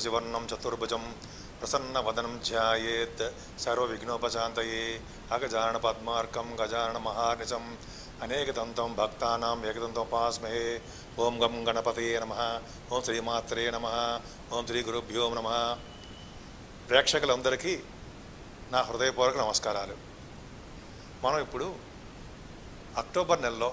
శశివర్ణం చతుర్భుజం ప్రసన్నవదనం ధ్యాయేత్ సర్వవిఘ్నోపశాంతయే అగజానన పద్మార్కం గజానన మహార్నిశం అనేకదంతం భక్తానాం ఏకదంతోపాస్మహే ఓం గం గణపతయే నమ ఓం శ్రీమాత్రే నమ ఓం శ్రీ గురుభ్యో నమ ప్రేక్షకులందరికీ నా హృదయపూర్వక నమస్కారాలు మనం ఇప్పుడు అక్టోబర్ నెలలో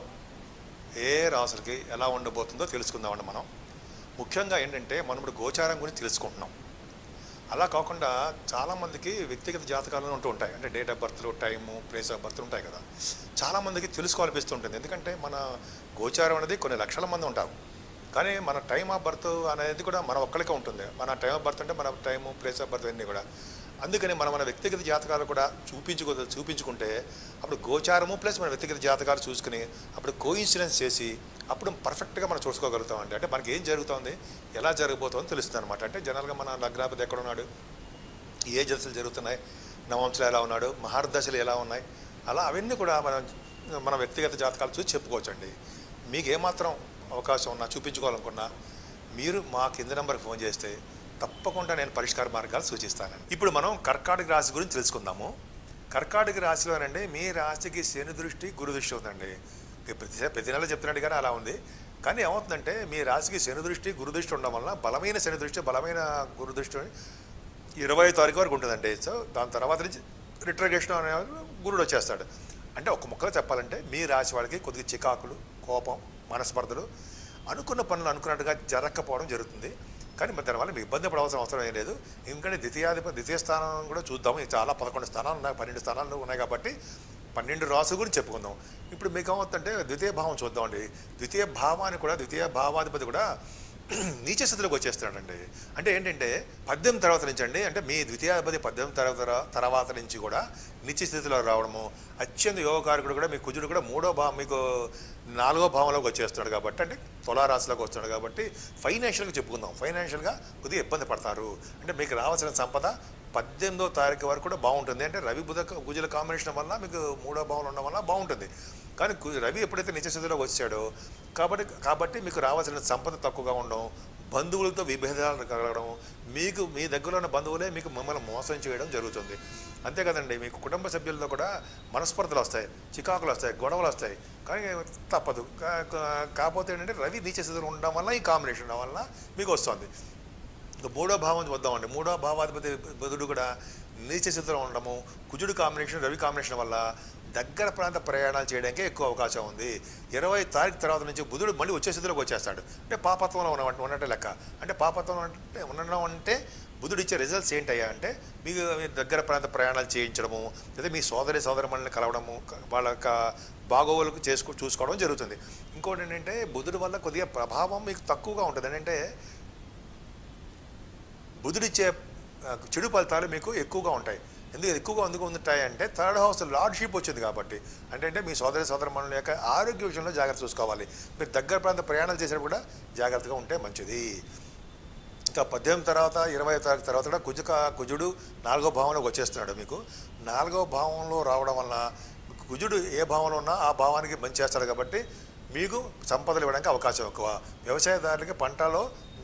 ఏ రాసులకి ఎలా ఉండబోతుందో తెలుసుకుందామండి మనం ముఖ్యంగా ఏంటంటే మనం ఇప్పుడు గోచారం గురించి తెలుసుకుంటున్నాం అలా కాకుండా చాలామందికి వ్యక్తిగత జాతకాలు ఉంటూ ఉంటాయి అంటే డేట్ ఆఫ్ బర్త్లు టైము ప్లేస్ ఆఫ్ బర్త్ ఉంటాయి కదా చాలామందికి తెలుసుకోవాలనిపిస్తుంటుంది ఎందుకంటే మన గోచారం అనేది కొన్ని లక్షల మంది ఉంటారు కానీ మన టైం ఆఫ్ బర్త్ అనేది కూడా మన ఒక్కరికే ఉంటుంది మన టైం ఆఫ్ బర్త్ అంటే మన టైము ప్లేస్ ఆఫ్ బర్త్ అన్నీ కూడా అందుకని మనం మన వ్యక్తిగత జాతకాలు కూడా చూపించుకో చూపించుకుంటే అప్పుడు గోచారము ప్లస్ మన వ్యక్తిగత జాతకాలు చూసుకుని అప్పుడు కోయిన్సిడెన్స్ చేసి అప్పుడు పర్ఫెక్ట్గా మనం చూసుకోగలుగుతామండి అంటే మనకి ఏం జరుగుతుంది ఎలా జరగబోతుందో తెలుస్తుంది అనమాట అంటే జనరల్గా మన లగ్నాపతి ఎక్కడ ఉన్నాడు ఏ దశలు జరుగుతున్నాయి నవంశలు ఎలా ఉన్నాడు మహార్దశలు ఎలా ఉన్నాయి అలా అవన్నీ కూడా మనం మన వ్యక్తిగత జాతకాలు చూసి చెప్పుకోవచ్చండి మీకు ఏమాత్రం అవకాశం ఉన్నా చూపించుకోవాలనుకున్నా మీరు మా కింద నెంబర్కి ఫోన్ చేస్తే తప్పకుండా నేను పరిష్కార మార్గాలు సూచిస్తానండి ఇప్పుడు మనం కర్కాటక రాశి గురించి తెలుసుకుందాము కర్కాటక రాశిలోనండి మీ రాశికి శని దృష్టి గురు దృష్టి ఉందండి ఇక ప్రతి ప్రతి నెల చెప్తున్నాడు కానీ అలా ఉంది కానీ ఏమవుతుందంటే మీ రాశికి శని దృష్టి గురు దృష్టి ఉండడం వలన బలమైన శని దృష్టి బలమైన గురు దృష్టి ఇరవై తారీఖు వరకు ఉంటుందండి సో దాని తర్వాత నుంచి రిట్రగేషన్ అనే గురుడు వచ్చేస్తాడు అంటే ఒక ముక్కలో చెప్పాలంటే మీ రాశి వాళ్ళకి కొద్దిగా చికాకులు కోపం మనస్పర్ధలు అనుకున్న పనులు అనుకున్నట్టుగా జరగకపోవడం జరుగుతుంది కానీ మరి దానివల్ల మీకు ఇబ్బంది పడవలసిన అవసరం ఏం లేదు ఎందుకంటే ద్వితీయాధిప ద్వితీయ స్థానం కూడా చూద్దాం ఇది చాలా పదకొండు స్థానాలు ఉన్నాయి పన్నెండు స్థానాలు ఉన్నాయి కాబట్టి పన్నెండు రాసుల గురించి చెప్పుకుందాం ఇప్పుడు మీకు ఏమవుతుందంటే ద్వితీయ భావం చూద్దామండి ద్వితీయ భావాన్ని కూడా ద్వితీయ భావాధిపతి కూడా నీచ స్థితిలోకి వచ్చేస్తున్నాడండి అంటే ఏంటంటే పద్దెనిమిది తర్వాత నుంచి అండి అంటే మీ ద్వితీయాధిపతి పద్దెనిమిది తర్వాత తర్వాత నుంచి కూడా నీచ స్థితిలో రావడము అత్యంత యోగకారకుడు కూడా మీ కుజుడు కూడా మూడో భావం మీకు నాలుగో భావంలోకి వచ్చేస్తున్నాడు కాబట్టి అంటే తులారాశిలోకి వస్తున్నాడు కాబట్టి ఫైనాన్షియల్గా చెప్పుకుందాం ఫైనాన్షియల్గా కొద్దిగా ఇబ్బంది పడతారు అంటే మీకు రావాల్సిన సంపద పద్దెనిమిదో తారీఖు వరకు కూడా బాగుంటుంది అంటే రవి బుధ కుజుల కాంబినేషన్ వల్ల మీకు మూడో భావంలో ఉండడం వల్ల బాగుంటుంది కానీ కు- రవి ఎప్పుడైతే నిత్యస్థితిలో వచ్చాడో కాబట్టి కాబట్టి మీకు రావాల్సిన సంపద తక్కువగా ఉండడం బంధువులతో విభేదాలు కలగడం మీకు మీ దగ్గర ఉన్న బంధువులే మీకు మిమ్మల్ని మోసం చేయడం జరుగుతుంది అంతే కదండి మీకు కుటుంబ సభ్యులతో కూడా మనస్పర్ధలు వస్తాయి చికాకులు వస్తాయి గొడవలు వస్తాయి కానీ తప్పదు కా- కా- కాకపోతే ఏంటంటే రవి నీచ స్థితిలో ఉండడం వల్ల ఈ కాంబినేషన్ ఉండడం వల్ల మీకు వస్తుంది ఇంకా మూడో భావం వద్దామండి మూడో భావాధిపతి బుధుడు కూడా నీచ స్థితిలో ఉండడము కుజుడు కాంబినేషన్ రవి కాంబినేషన్ వల్ల దగ్గర ప్రాంత ప్రయాణాలు చేయడానికి ఎక్కువ అవకాశం ఉంది ఇరవై తారీఖు తర్వాత నుంచి బుధుడు మళ్ళీ వచ్చే స్థితిలోకి వచ్చేస్తాడు అంటే పాపత్వంలో ఉన్న ఉన్నట్టే లెక్క అంటే పాపత్వం అంటే ఉండడం అంటే బుధుడు ఇచ్చే రిజల్ట్స్ ఏంటయ్యా అంటే మీకు మీ దగ్గర ప్రాంత ప్రయాణాలు చేయించడము లేదా మీ సోదరి సోదరమణులను కలవడము క- వాళ్ళ యొక్క బాగోగులకు చేసుకో చూసుకోవడం జరుగుతుంది ఇంకోటి ఏంటంటే బుధుడు వల్ల కొద్దిగా ప్రభావం మీకు తక్కువగా ఉంటుంది ఏంటంటే బుధుడిచ్చే ఆ, చెడు ఫలితాలు మీకు ఎక్కువగా ఉంటాయి ఎందుకు ఎక్కువగా ఎందుకు ఉంటాయి అంటే థర్డ్ హౌస్ లార్డ్షిప్ వచ్చింది కాబట్టి అంటే అంటే మీ సోదరి సోదరమణుల యొక్క ఆరోగ్య విషయంలో జాగ్రత్త చూసుకోవాలి మీరు దగ్గర ప్రాంత ప్రయాణాలు చేసినప్పుడు కూడా జాగ్రత్తగా ఉంటే మంచిది ఇంకా పద్దెనిమిది తర్వాత ఇరవై తారీఖు తర్వాత కూడా కుజుక కుజుడు నాలుగో భావంలోకి వచ్చేస్తున్నాడు మీకు నాలుగో భావంలో రావడం వలన మీకు కుజుడు ఏ భావంలో ఉన్నా ఆ భావానికి మంచి చేస్తాడు కాబట్టి మీకు సంపదలు ఇవ్వడానికి అవకాశం ఎక్కువ వ్యవసాయదారులకి పంటలో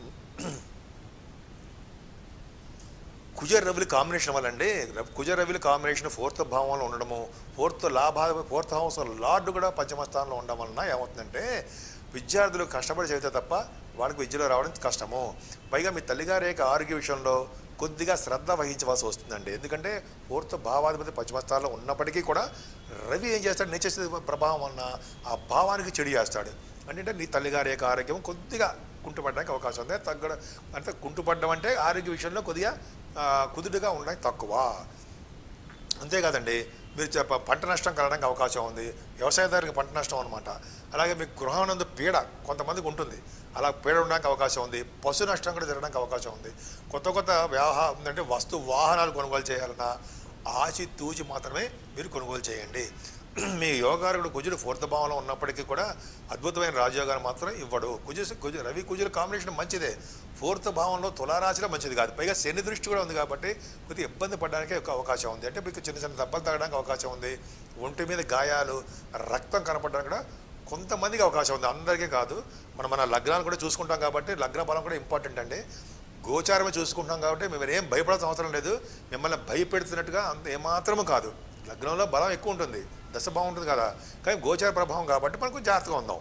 కుజ రవిల కాంబినేషన్ వల్ల అండి రవి- కుజ రవిల కాంబినేషన్ ఫోర్త్ భావంలో ఉండడము ఫోర్త్ లాభ ఫోర్త్ హౌస్ లార్డ్ కూడా పంచమ స్థానంలో ఉండడం వలన ఏమవుతుందంటే విద్యార్థులు కష్టపడి చదివితే తప్ప వాళ్ళకి విద్యలో రావడం కష్టము పైగా మీ తల్లిగారి యొక్క ఆరోగ్య విషయంలో కొద్దిగా శ్రద్ధ వహించవలసి వస్తుందండి ఎందుకంటే ఫోర్త్ భావాధిపతి పంచమ స్థానంలో ఉన్నప్పటికీ కూడా రవి ఏం చేస్తాడు నిత్యస్థితి ప్రభావం వలన ఆ భావానికి చెడు చేస్తాడు అంటే నీ తల్లిగారి యొక్క ఆరోగ్యం కొద్దిగా కుంటుపడడానికి అవకాశం ఉంది తగ్గడం అంటే కుంటుపడడం అంటే ఆరోగ్య విషయంలో కొద్దిగా ఆ, కుదురుగా ఉండడానికి తక్కువ అంతేకాదండి మీరు చెప్ప పంట నష్టం కలగడానికి అవకాశం ఉంది వ్యవసాయదారునికి పంట నష్టం అనమాట అలాగే మీకు గృహానందు పీడ కొంతమందికి ఉంటుంది అలా పీడ ఉండడానికి అవకాశం ఉంది పశు నష్టం కూడా జరగడానికి అవకాశం ఉంది కొత్త కొత్త వ్యవహారం అంటే వస్తు వాహనాలు కొనుగోలు చేయాలన్నా ఆచి తూచి మాత్రమే మీరు కొనుగోలు చేయండి మీ యోగారుడు కుజుడు ఫోర్త్ భావంలో ఉన్నప్పటికీ కూడా అద్భుతమైన రాజయోగాన్ని మాత్రం ఇవ్వడు కుజు కుజు రవి కుజుల కాంబినేషన్ మంచిదే ఫోర్త్ భావంలో తులారాశిలో మంచిది కాదు పైగా శని దృష్టి కూడా ఉంది కాబట్టి కొద్దిగా ఇబ్బంది పడడానికి ఒక అవకాశం ఉంది అంటే మీకు చిన్న చిన్న దెబ్బలు తగ్గడానికి అవకాశం ఉంది ఒంటి మీద గాయాలు రక్తం కనపడడానికి కూడా కొంతమందికి అవకాశం ఉంది అందరికీ కాదు మనం మన లగ్నాలు కూడా చూసుకుంటాం కాబట్టి లగ్న బలం కూడా ఇంపార్టెంట్ అండి గోచారమే చూసుకుంటున్నాం కాబట్టి మేము ఏం భయపడాల్సిన అవసరం లేదు మిమ్మల్ని భయపెడుతున్నట్టుగా అంత ఏమాత్రము కాదు లగ్నంలో బలం ఎక్కువ ఉంటుంది దశ బాగుంటుంది కదా కానీ గోచార ప్రభావం కాబట్టి మనకు జాగ్రత్తగా ఉందాం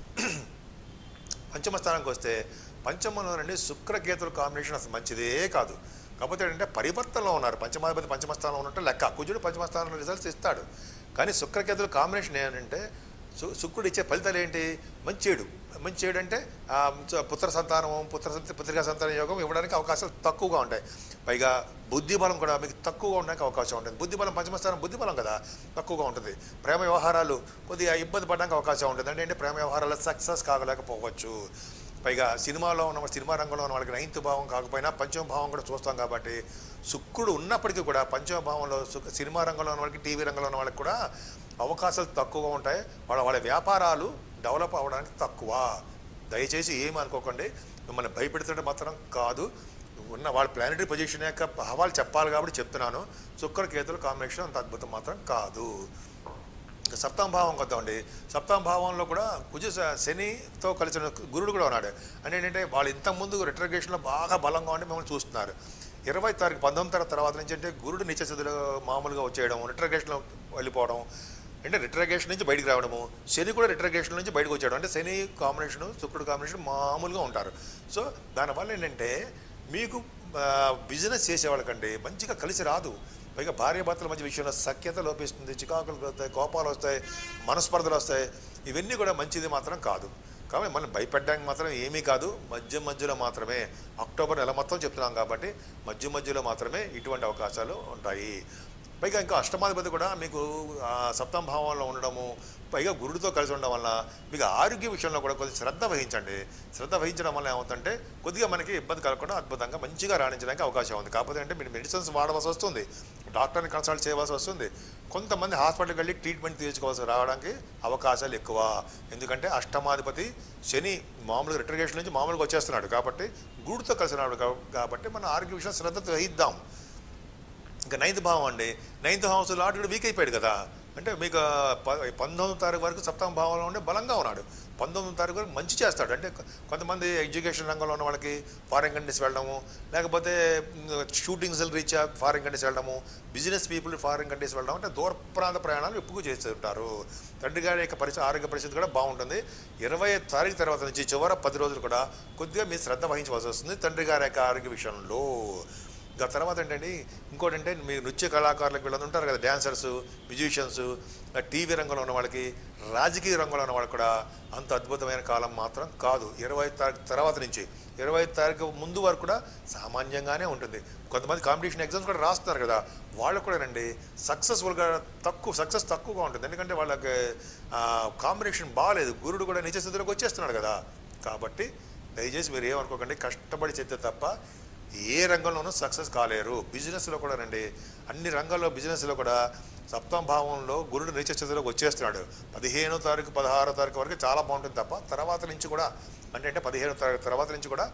పంచమ స్థానానికి వస్తే పంచమంలో నుండి శుక్రకేతుల కాంబినేషన్ అసలు మంచిదే కాదు కాకపోతే ఏంటంటే పరివర్తనలో ఉన్నారు పంచమాధిపతి పంచమ స్థానంలో ఉన్నట్టు లెక్క కుజుడు పంచమ స్థానంలో రిజల్ట్స్ ఇస్తాడు కానీ శుక్రకేతుల కాంబినేషన్ ఏంటంటే సు శుక్రుడు ఇచ్చే ఫలితాలు ఏంటి మంచి చెడు మంచి చెడు అంటే ఆ, చ- పుత్ర సంతానం పుత్ర సంత- పుత్రికా సంతాన యోగం ఇవ్వడానికి అవకాశాలు తక్కువగా ఉంటాయి పైగా బుద్ధి బలం కూడా మీకు తక్కువగా ఉండడానికి అవకాశం ఉంటుంది బుద్ధి బలం పంచమ స్థానం బుద్ధి బలం కదా తక్కువగా ఉంటుంది ప్రేమ వ్యవహారాలు కొద్దిగా ఇబ్బంది పడడానికి అవకాశం ఉంటుంది అంటే ఏంటి ప్రేమ వ్యవహారాలు సక్సెస్ కాగలేకపోవచ్చు పైగా సినిమాలో ఉన్న సినిమా రంగంలో ఉన్న వాళ్ళకి నైన్త్ భావం కాకపోయినా పంచమ భావం కూడా చూస్తాం కాబట్టి శుక్రుడు ఉన్నప్పటికీ కూడా పంచమ భావంలో సు- సినిమా రంగంలో ఉన్న వాళ్ళకి టీవీ రంగంలో ఉన్న వాళ్ళకి కూడా అవకాశాలు తక్కువగా ఉంటాయి వాళ్ళ వాళ్ళ వ్యాపారాలు డెవలప్ అవ్వడానికి తక్కువ దయచేసి ఏమి అనుకోకండి మిమ్మల్ని భయపెడుతుంటే మాత్రం కాదు ఉన్న వాళ్ళ ప్లానటరీ పొజిషన్ యొక్క భావాలు చెప్పాలి కాబట్టి చెప్తున్నాను శుక్ర కేతుల కాంబినేషన్ అంత అద్భుతం మాత్రం కాదు ఇంకా సప్తమ భావం కొద్దామండి సప్తమ భావంలో కూడా కుజ స- శనితో కలిసిన గురుడు కూడా ఉన్నాడు అంటే ఏంటంటే వాళ్ళు ఇంతకుముందు రిట్రగేషన్లో బాగా బలంగా ఉండి మిమ్మల్ని చూస్తున్నారు ఇరవై తారీఖు పంతొమ్మిది తారీఖు తర్వాత నుంచి అంటే గురుడు నిత్యస్థితిలో మామూలుగా వచ్చేయడం రిట్రగేషన్లో వెళ్ళిపోవడం అంటే రిట్రగేషన్ నుంచి బయటికి రావడము శని కూడా రిట్రగేషన్ నుంచి బయటకు వచ్చాడు అంటే శని కాంబినేషన్ శుక్రుడు కాంబినేషన్ మామూలుగా ఉంటారు సో దానివల్ల ఏంటంటే మీకు బిజినెస్ చేసేవాళ్ళకండి మంచిగా కలిసి రాదు పైగా భార్యాభర్తల మధ్య విషయంలో సఖ్యత లోపిస్తుంది చికాకులు వస్తాయి కోపాలు వస్తాయి మనస్పర్ధలు వస్తాయి ఇవన్నీ కూడా మంచిది మాత్రం కాదు కాబట్టి మనం భయపెట్టడానికి మాత్రం ఏమీ కాదు మధ్య మధ్యలో మాత్రమే అక్టోబర్ నెల మొత్తం చెప్తున్నాం కాబట్టి మధ్య మధ్యలో మాత్రమే ఇటువంటి అవకాశాలు ఉంటాయి పైగా ఇంకా అష్టమాధిపతి కూడా మీకు ఆ, సప్తమ భావంలో ఉండడము పైగా గురుడితో కలిసి ఉండడం వల్ల మీకు ఆరోగ్య విషయంలో కూడా కొద్దిగా శ్రద్ధ వహించండి శ్రద్ధ వహించడం వల్ల ఏమవుతుందంటే కొద్దిగా మనకి ఇబ్బంది కలగకుండా అద్భుతంగా మంచిగా రాణించడానికి అవకాశం ఉంది కాకపోతే అంటే మీరు మెడిసిన్స్ వాడవలసి వస్తుంది డాక్టర్ని కన్సల్ట్ చేయవలసి వస్తుంది కొంతమంది హాస్పిటల్కి వెళ్ళి ట్రీట్మెంట్ తీసుకోవాల్సి రావడానికి అవకాశాలు ఎక్కువ ఎందుకంటే అష్టమాధిపతి శని మామూలుగా రిట్రిగేషన్ నుంచి మామూలుగా వచ్చేస్తున్నాడు కాబట్టి గురుడితో కలిసి ఉన్నాడు కా- కాబట్టి మన ఆరోగ్య విషయంలో శ్రద్ధ వహిద్దాం ఇంకా నైన్త్ భావం అండి నైన్త్ హౌస్ లార్డ్ కూడా వీక్ అయిపోయాడు కదా అంటే మీకు ప- పంతొమ్మిదో తారీఖు వరకు సప్తమ భావంలో ఉండే బలంగా ఉన్నాడు పంతొమ్మిది తారీఖు వరకు మంచి చేస్తాడు అంటే కొ- కొంతమంది ఎడ్యుకేషన్ రంగంలో ఉన్న వాళ్ళకి ఫారిన్ కంట్రీస్ వెళ్ళడము లేకపోతే షూటింగ్స్ రీచ్ ఫారిన్ కంట్రీస్ వెళ్ళడము బిజినెస్ పీపుల్ ఫారిన్ కంట్రీస్ వెళ్ళడం అంటే దూర ప్రాంత ప్రయాణాలు ఎక్కువ చేస్తుంటారు తండ్రి గారి యొక్క పరిస్థితి ఆరోగ్య పరిస్థితి కూడా బాగుంటుంది ఇరవై తారీఖు తర్వాత నుంచి చివర పది రోజులు కూడా కొద్దిగా మీ శ్రద్ధ వహించవలసి వస్తుంది తండ్రి గారి యొక్క ఆరోగ్య విషయంలో ఇంకా తర్వాత ఏంటంటే ఇంకోటి అంటే మీ నృత్య కళాకారులకు వీళ్ళందరూ ఉంటారు కదా డాన్సర్స్ మ్యూజిషియన్స్ టీవీ రంగంలో ఉన్న వాళ్ళకి రాజకీయ రంగంలో ఉన్న వాళ్ళకి కూడా అంత అద్భుతమైన కాలం మాత్రం కాదు ఇరవై తారీఖు తర్వాత నుంచి ఇరవై తారీఖు ముందు వరకు కూడా సామాన్యంగానే ఉంటుంది కొంతమంది కాంపిటీషన్ ఎగ్జామ్స్ కూడా రాస్తున్నారు కదా వాళ్ళకు కూడా రండి సక్సెస్ఫుల్గా తక్కువ సక్సెస్ తక్కువగా ఉంటుంది ఎందుకంటే వాళ్ళకి కాంబినేషన్ బాగాలేదు గురుడు కూడా నిజ స్థితిలోకి వచ్చేస్తున్నాడు కదా కాబట్టి దయచేసి మీరు ఏమనుకోకండి కష్టపడి చేస్తే తప్ప ఏ రంగంలోనూ సక్సెస్ కాలేరు బిజినెస్లో కూడా రండి అన్ని రంగాల్లో బిజినెస్లో కూడా సప్తమ భావంలో గురుడు నీచ స్థితిలోకి వచ్చేస్తున్నాడు పదిహేనో తారీఖు పదహారో తారీఖు వరకు చాలా బాగుంటుంది తప్ప తర్వాత నుంచి కూడా అంటే అంటే పదిహేనో తారీఖు తర్వాత నుంచి కూడా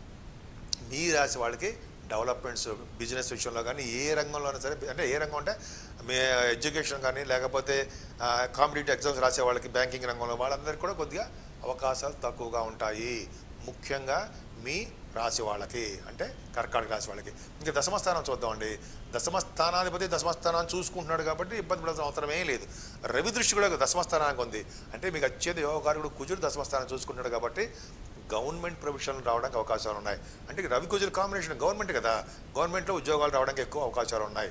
మీ రాశి వాళ్ళకి డెవలప్మెంట్స్ బిజినెస్ విషయంలో కానీ ఏ రంగంలోనైనా సరే అంటే ఏ రంగం అంటే మీ ఎడ్యుకేషన్ కానీ లేకపోతే కాంపిటేటివ్ ఎగ్జామ్స్ రాసే వాళ్ళకి బ్యాంకింగ్ రంగంలో వాళ్ళందరికీ కూడా కొద్దిగా అవకాశాలు తక్కువగా ఉంటాయి ముఖ్యంగా మీ రాశి వాళ్ళకి అంటే కర్కాటక రాశి వాళ్ళకి ఇంకా దశమ స్థానం చూద్దామండి దశమ స్థానాధిపతి దశమ స్థానాన్ని చూసుకుంటున్నాడు కాబట్టి ఇబ్బంది పడాల్సిన అవసరం ఏం లేదు రవి దృష్టి కూడా దశమ స్థానానికి ఉంది అంటే మీకు అత్యంత యోగకారుడు కుజుడు దశమ స్థానం చూసుకుంటున్నాడు కాబట్టి గవర్నమెంట్ ప్రొఫెషన్ రావడానికి అవకాశాలు ఉన్నాయి అంటే రవి కుజుల కాంబినేషన్ గవర్నమెంట్ కదా గవర్నమెంట్లో ఉద్యోగాలు రావడానికి ఎక్కువ అవకాశాలు ఉన్నాయి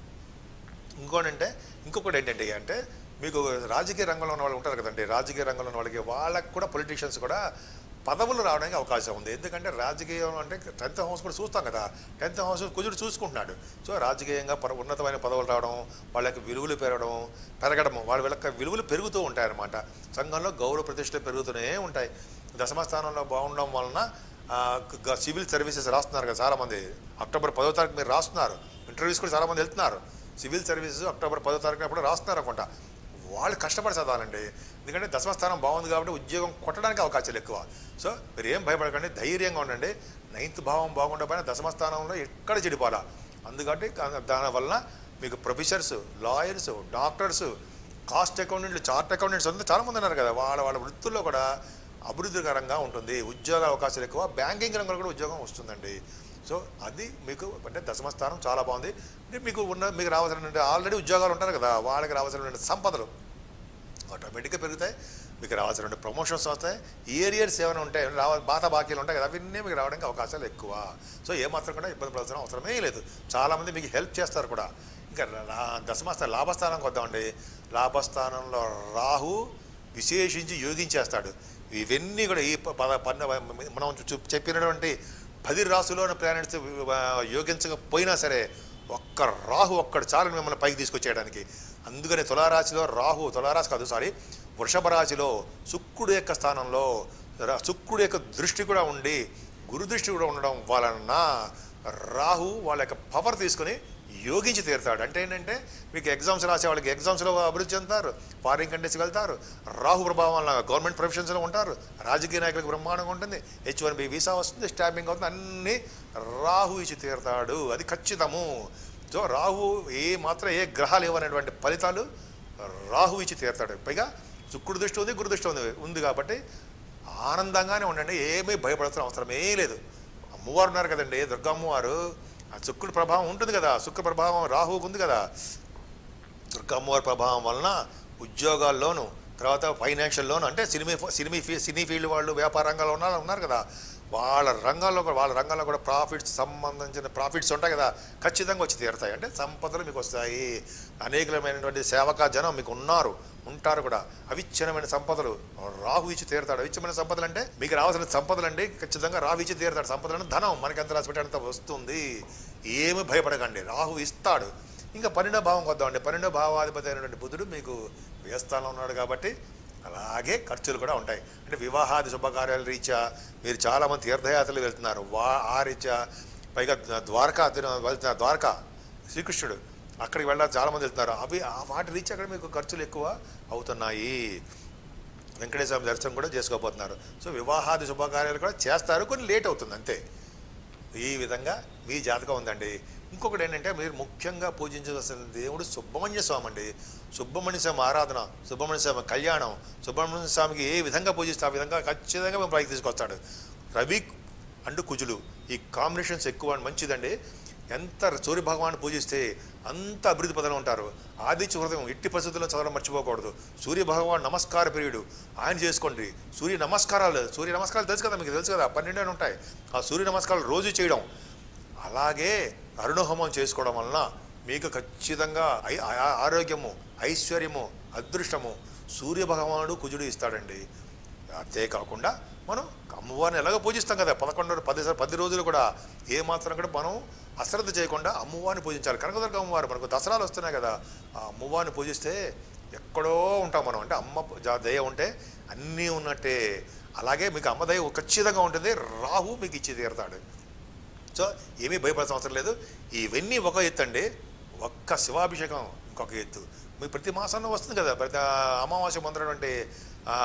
ఇంకోటి అంటే ఇంకొకటి ఏంటంటే అంటే మీకు రాజకీయ రంగంలో ఉన్న వాళ్ళు ఉంటారు కదండి రాజకీయ రంగంలో ఉన్న వాళ్ళకి వాళ్ళకి కూడా పొలిటీషియన్స్ కూడా పదవులు రావడానికి అవకాశం ఉంది ఎందుకంటే రాజకీయం అంటే టెన్త్ హౌస్ కూడా చూస్తాం కదా టెన్త్ హౌస్ కుజుడు చూసుకుంటున్నాడు సో రాజకీయంగా పర ఉన్నతమైన పదవులు రావడం వాళ్ళకి విలువలు పెరగడం పెరగడము వాళ్ళ వీళ్ళకి విలువలు పెరుగుతూ ఉంటాయి అన్నమాట సంఘంలో గౌరవ ప్రతిష్టలు పెరుగుతూనే ఉంటాయి దశమ స్థానంలో బాగుండడం వలన ఆ, గ- సివిల్ సర్వీసెస్ రాస్తున్నారు కదా చాలామంది అక్టోబర్ పదో తారీఖు మీరు రాస్తున్నారు ఇంటర్వ్యూస్ కూడా చాలామంది వెళ్తున్నారు సివిల్ సర్వీసెస్ అక్టోబర్ పదో తారీఖున అప్పుడు రాస్తున్నారు అనుకుంటా వాళ్ళు కష్టపడి చదవాలండి ఎందుకంటే దశమ స్థానం బాగుంది కాబట్టి ఉద్యోగం కొట్టడానికి అవకాశాలు ఎక్కువ సో మీరు ఏం భయపడకండి ధైర్యంగా ఉండండి నైన్త్ భావం బాగుండకపోయినా దశమ స్థానంలో ఎక్కడ చెడిపోవాలా అందుకని దానివల్ల మీకు ప్రొఫెసర్స్ లాయర్స్ డాక్టర్స్ కాస్ట్ అకౌంటెంట్లు చార్ట్ అకౌంటెంట్స్ అంతా చాలామంది ఉన్నారు కదా వాళ్ళ వాళ్ళ వృత్తుల్లో కూడా అభివృద్ధికరంగా ఉంటుంది ఉద్యోగ అవకాశాలు ఎక్కువ బ్యాంకింగ్ రంగంలో కూడా ఉద్యోగం వస్తుందండి సో అది మీకు అంటే దశమ స్థానం చాలా బాగుంది అంటే మీకు ఉన్న మీకు రావాల్సిన ఆల్రెడీ ఉద్యోగాలు ఉంటారు కదా వాళ్ళకి రావాల్సిన సంపదలు ఆటోమేటిక్గా పెరుగుతాయి మీకు రావాల్సిన ప్రమోషన్స్ వస్తాయి ఏరియర్స్ ఏమైనా ఉంటాయి రావ బాత బాకీలు ఉంటాయి కదా అవన్నీ మీకు రావడానికి అవకాశాలు ఎక్కువ సో ఏమాత్రం కూడా ఇబ్బంది పడాల్సిన అవసరమే లేదు చాలామంది మీకు హెల్ప్ చేస్తారు కూడా ఇంకా రా- దశమస్థానం లాభస్థానంకి వద్దామండి లాభస్థానంలో రాహు విశేషించి యోగించేస్తాడు ఇవన్నీ కూడా ఈ ప- పద పన్న మనం చూ- చెప్పినటువంటి పది రాసులోని ప్లానెట్స్ యోగించకపోయినా సరే ఒక్క రాహు ఒక్కడు చాలు మిమ్మల్ని పైకి తీసుకొచ్చేయడానికి అందుకని తులారాశిలో రాహు తులారాశి కాదు సారీ వృషభ రాశిలో శుక్రుడు యొక్క స్థానంలో రా- శుక్రుడు యొక్క దృష్టి కూడా ఉండి గురు దృష్టి కూడా ఉండడం వలన రాహు వాళ్ళ యొక్క పవర్ తీసుకొని యోగించి తీరుతాడు అంటే ఏంటంటే మీకు ఎగ్జామ్స్ రాసే వాళ్ళకి ఎగ్జామ్స్లో అభివృద్ధి చెందుతారు ఫారిన్ కంట్రీస్కి వెళ్తారు రాహు ప్రభావం వల్ల గవర్నమెంట్ ప్రొఫెషన్స్లో ఉంటారు రాజకీయ నాయకులకు బ్రహ్మాండంగా ఉంటుంది హెచ్ వన్ బి వీసా వస్తుంది స్టాంపింగ్ అవుతుంది అన్నీ రాహు ఇచ్చి తీరుతాడు అది ఖచ్చితము సో రాహు ఏ మాత్రం ఏ గ్రహాలు ఇవ్వనటువంటి ఫలితాలు రాహు ఇచ్చి తీరుతాడు పైగా శుక్రుడు దృష్టి ఉంది గురు దృష్టి ఉంది ఉంది కాబట్టి ఆనందంగానే ఉండండి ఏమీ భయపడాల్సిన అవసరమే లేదు అమ్మవారు ఉన్నారు కదండి దుర్గా అమ్మవారు ఆ శుక్రుడి ప్రభావం ఉంటుంది కదా శుక్ర ప్రభావం రాహువుకు ఉంది కదా దుర్గా అమ్మవారి ప్రభావం వలన ఉద్యోగాల్లోనూ తర్వాత ఫైనాన్షియల్లోనూ అంటే సినిమా సినిమా ఫీ సినీ ఫీల్డ్ వాళ్ళు వ్యాపార రంగాల్లో ఉన్న వాళ్ళు ఉన్నారు కదా వాళ్ళ రంగాల్లో కూడా వాళ్ళ రంగాల్లో కూడా ప్రాఫిట్స్ సంబంధించిన ప్రాఫిట్స్ ఉంటాయి కదా ఖచ్చితంగా వచ్చి తీరుతాయి అంటే సంపదలు మీకు వస్తాయి అనేకమైనటువంటి సేవకా జనం మీకు ఉన్నారు ఉంటారు కూడా అవిచ్ఛిన్నమైన సంపదలు రాహు ఇచ్చి తీరుతాడు అవిచ్ఛమైన సంపదలు అంటే మీకు రావాల్సిన సంపదలు అండి ఖచ్చితంగా రాహు ఇచ్చి తీరుతాడు సంపదలు అంటే ధనం మనకి ఎంత రాసి పెట్టినంత వస్తుంది ఏమి భయపడకండి రాహు ఇస్తాడు ఇంకా పన్నెండో భావం వద్దామండి పన్నెండో భావాధిపతి అయినటువంటి బుధుడు మీకు వ్యయస్థానంలో ఉన్నాడు కాబట్టి అలాగే ఖర్చులు కూడా ఉంటాయి అంటే వివాహాది శుభకార్యాల రీత్యా మీరు చాలామంది తీర్థయాత్రలు వెళ్తున్నారు వా ఆ రీత్యా పైగా ద్వారకా తిరు- వెళ్తున్నారు ద్వారకా శ్రీకృష్ణుడు అక్కడికి వెళ్ళాలి చాలామంది వెళ్తున్నారు అవి ఆ వాటి రీత్యా అక్కడ మీకు ఖర్చులు ఎక్కువ అవుతున్నాయి వెంకటేశ్వర స్వామి దర్శనం కూడా చేసుకోబోతున్నారు సో వివాహాది శుభకార్యాలు కూడా చేస్తారు కొన్ని లేట్ అవుతుంది అంతే ఈ విధంగా మీ జాతకం ఉందండి ఇంకొకటి ఏంటంటే మీరు ముఖ్యంగా పూజించవలసిన దేవుడు సుబ్రహ్మణ్య స్వామి అండి సుబ్రహ్మణ్య స్వామి ఆరాధన సుబ్రహ్మణ్య స్వామి కళ్యాణం సుబ్రహ్మణ్య స్వామికి ఏ విధంగా పూజిస్తే ఆ విధంగా ఖచ్చితంగా మేము పైకి తీసుకొస్తాడు రవి అండ్ కుజులు ఈ కాంబినేషన్స్ ఎక్కువ మంచిదండి ఎంత సూర్య భగవాన్ పూజిస్తే అంత అభివృద్ధి పదలు ఉంటారు ఆదిత్య హృదయం ఎట్టి పరిస్థితుల్లో చదవడం మర్చిపోకూడదు సూర్య భగవాన్ నమస్కార ప్రియుడు ఆయన చేసుకోండి సూర్య నమస్కారాలు సూర్య నమస్కారాలు తెలుసు కదా మీకు తెలుసు కదా పన్నెండు అని ఉంటాయి ఆ సూర్య నమస్కారాలు రోజు చేయడం అలాగే అరుణహోమం చేసుకోవడం వలన మీకు ఖచ్చితంగా ఐ- ఆ- ఆరోగ్యము ఐశ్వర్యము అదృష్టము సూర్య భగవానుడు కుజుడు ఇస్తాడండి అంతేకాకుండా మనం అమ్మవారిని ఎలాగో పూజిస్తాం కదా పదకొండు పది పది రోజులు కూడా ఏ మాత్రం కూడా మనం అశ్రద్ధ చేయకుండా అమ్మవారిని పూజించాలి కనకదుర్గ అమ్మవారు మనకు దసరాలు వస్తున్నాయి కదా ఆ అమ్మవారిని పూజిస్తే ఎక్కడో ఉంటాం మనం అంటే అమ్మ జా- దయ ఉంటే అన్నీ ఉన్నట్టే అలాగే మీకు అమ్మ దయ ఖచ్చితంగా ఉంటుంది రాహు మీకు ఇచ్చి తీరుతాడు సో ఏమీ భయపడాల్సిన అవసరం లేదు ఇవన్నీ ఒక ఎత్తు అండి ఒక్క శివాభిషేకం ఇంకొక ఎత్తు మీకు ప్రతి మాసంలో వస్తుంది కదా ప్రతి అమావాస్య ముందున్నటువంటి ఆ,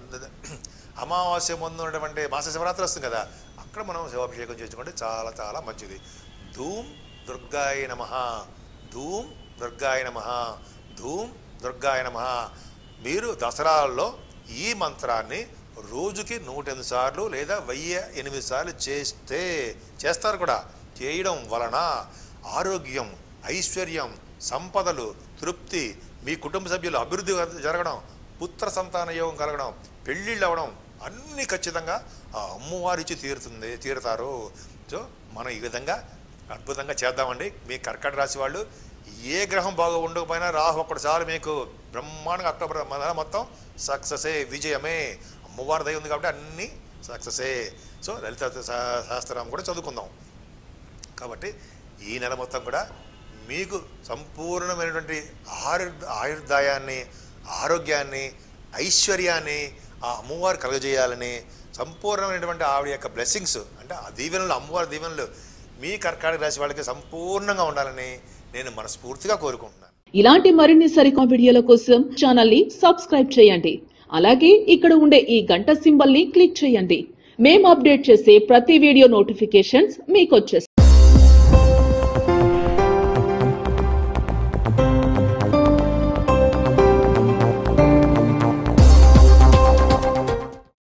అమావాస్య ముందు ఉన్నటువంటి మాస శివరాత్రి వస్తుంది కదా అక్కడ మనం శివాభిషేకం చేసుకుంటే చాలా చాలా మంచిది ధూమ్ దుర్గాయ నమ ధూమ్ దుర్గాయ నమ ధూమ్ దుర్గాయ నమ మీరు దసరాల్లో ఈ మంత్రాన్ని రోజుకి నూట ఎనిమిది సార్లు లేదా వెయ్యి ఎనిమిది సార్లు చేస్తే చేస్తారు కూడా చేయడం వలన ఆరోగ్యం ఐశ్వర్యం సంపదలు తృప్తి మీ కుటుంబ సభ్యులు అభివృద్ధి జరగడం పుత్ర సంతాన యోగం కలగడం పెళ్ళిళ్ళు అవ్వడం అన్నీ ఖచ్చితంగా ఆ అమ్మవారి ఇచ్చి తీరుతుంది తీరుతారు సో మనం ఈ విధంగా అద్భుతంగా చేద్దామండి మీ కర్కట రాశి వాళ్ళు ఏ గ్రహం బాగా ఉండకపోయినా రాహు ఒక్కడు చాలు మీకు బ్రహ్మాండంగా అక్టోబర్ నెల మొత్తం సక్సెసే విజయమే అమ్మవారి దయ ఉంది కాబట్టి అన్నీ సక్సెసే సో లలిత శా- శాస్త్రం కూడా చదువుకుందాం కాబట్టి ఈ నెల మొత్తం కూడా మీకు సంపూర్ణమైనటువంటి ఆయుర్ ఆయుర్దాయాన్ని ఆరోగ్యాన్ని ఐశ్వర్యాన్ని ఆ అమ్మవారు కలుగజేయాలని సంపూర్ణమైనటువంటి ఆవిడ యొక్క బ్లెస్సింగ్స్ అంటే ఆ దీవెనలు అమ్మవారి దీవెనలు మీ కర్కాటక రాశి వాళ్ళకి సంపూర్ణంగా ఉండాలని నేను మనస్ఫూర్తిగా కోరుకుంటున్నాను ఇలాంటి మరిన్ని సరికొత్త వీడియోల కోసం ఛానల్ ని సబ్స్క్రైబ్ చేయండి అలాగే ఇక్కడ ఉండే ఈ గంట సింబల్ ని క్లిక్ చేయండి మేము అప్డేట్ చేసే ప్రతి వీడియో నోటిఫికేషన్స్ మీకు వచ్చేస్తాయి